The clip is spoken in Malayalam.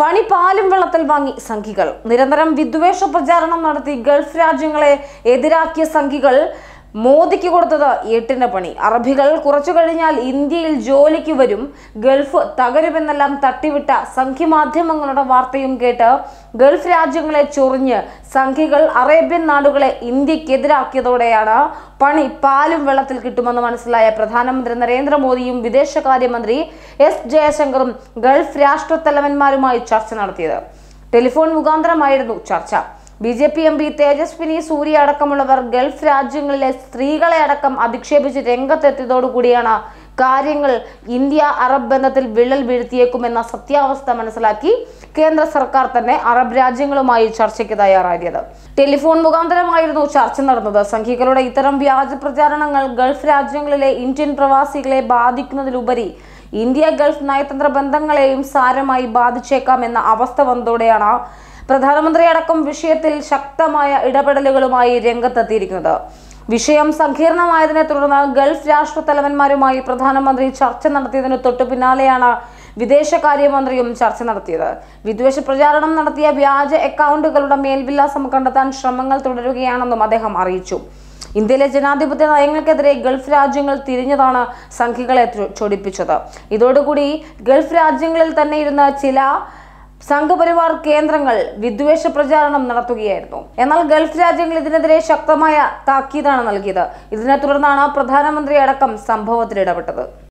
പണി പാലും വെള്ളത്തിൽ വാങ്ങി സംഘികൾ നിരന്തരം വിദ്വേഷ പ്രചാരണം നടത്തി ഗൾഫ് രാജ്യങ്ങളെ എതിരാക്കിയ സംഘികൾ മോദിക്ക് കൊടുത്തത് എട്ടിന്റെ പണി അറബികൾ കുറച്ചു കഴിഞ്ഞാൽ ഇന്ത്യയിൽ ജോലിക്ക് വരും ഗൾഫ് തകരുമെന്നെല്ലാം തട്ടിവിട്ട സംഘി മാധ്യമങ്ങളുടെ വാർത്തയും കേട്ട് ഗൾഫ് രാജ്യങ്ങളെ ചൊറിഞ്ഞ് സംഘികൾ അറേബ്യൻ നാടുകളെ ഇന്ത്യക്കെതിരാക്കിയതോടെയാണ് പണി പാലും വെള്ളത്തിൽ കിട്ടുമെന്ന് മനസ്സിലായ പ്രധാനമന്ത്രി നരേന്ദ്രമോദിയും വിദേശകാര്യമന്ത്രി എസ് ജയശങ്കറും ഗൾഫ് രാഷ്ട്രത്തലവന്മാരുമായി ചർച്ച നടത്തിയത് ടെലിഫോൺ മുഖാന്തരമായിരുന്നു ചർച്ച B J P M P Tejaswini Surya അടക്കമുള്ളവർ ഗൾഫ് രാജ്യങ്ങളിലെ സ്ത്രീകളെ അടക്കം അധിക്ഷേപിച്ച് രംഗത്തെത്തിയതോടുകൂടിയാണ് കാര്യങ്ങൾ ഇന്ത്യ അറബ് ബന്ധത്തിൽ വിള്ളൽ വീഴ്ത്തിയേക്കുമെന്ന സത്യാവസ്ഥ മനസ്സിലാക്കി കേന്ദ്ര സർക്കാർ തന്നെ അറബ് രാജ്യങ്ങളുമായി ചർച്ചയ്ക്ക് തയ്യാറായത് ടെലിഫോൺ മുഖാന്തരമായിരുന്നു ചർച്ച നടന്നത് സംഘികളുടെ ഇത്തരം വ്യാജ പ്രചാരണങ്ങൾ ഗൾഫ് രാജ്യങ്ങളിലെ ഇന്ത്യൻ പ്രവാസികളെ ബാധിക്കുന്നതിലുപരി ഇന്ത്യ ഗൾഫ് നയതന്ത്ര ബന്ധങ്ങളെയും സാരമായി ബാധിച്ചേക്കാം എന്ന അവസ്ഥ വന്നതോടെയാണ് പ്രധാനമന്ത്രി അടക്കം വിഷയത്തിൽ ശക്തമായ ഇടപെടലുകളുമായി രംഗത്തെത്തിയിരിക്കുന്നത് വിഷയം സങ്കീർണമായതിനെ തുടർന്ന് ഗൾഫ് രാഷ്ട്രത്തലവന്മാരുമായി പ്രധാനമന്ത്രി ചർച്ച നടത്തിയതിനു തൊട്ടു പിന്നാലെയാണ് വിദേശകാര്യമന്ത്രിയും ചർച്ച നടത്തിയത് വിദ്വേഷ പ്രചാരണം നടത്തിയ വ്യാജ അക്കൗണ്ടുകളുടെ മേൽവിലാസം കണ്ടെത്താൻ ശ്രമങ്ങൾ തുടരുകയാണെന്നും അദ്ദേഹം അറിയിച്ചു ഇന്ത്യയിലെ ജനാധിപത്യ നയങ്ങൾക്കെതിരെ ഗൾഫ് രാജ്യങ്ങൾ തിരിഞ്ഞതാണ് സംഘികളെ ചൊ- ചൊടിപ്പിച്ചത് ഇതോടുകൂടി ഗൾഫ് രാജ്യങ്ങളിൽ തന്നെ ഇരുന്ന ചില സംഘപരിവാർ കേന്ദ്രങ്ങൾ വിദ്വേഷ പ്രചാരണം നടത്തുകയായിരുന്നു എന്നാൽ ഗൾഫ് രാജ്യങ്ങൾ ഇതിനെതിരെ ശക്തമായ താക്കീതാണ് നൽകിയത് ഇതിനെ തുടർന്നാണ് പ്രധാനമന്ത്രി അടക്കം സംഭവത്തിൽ ഇടപെട്ടത്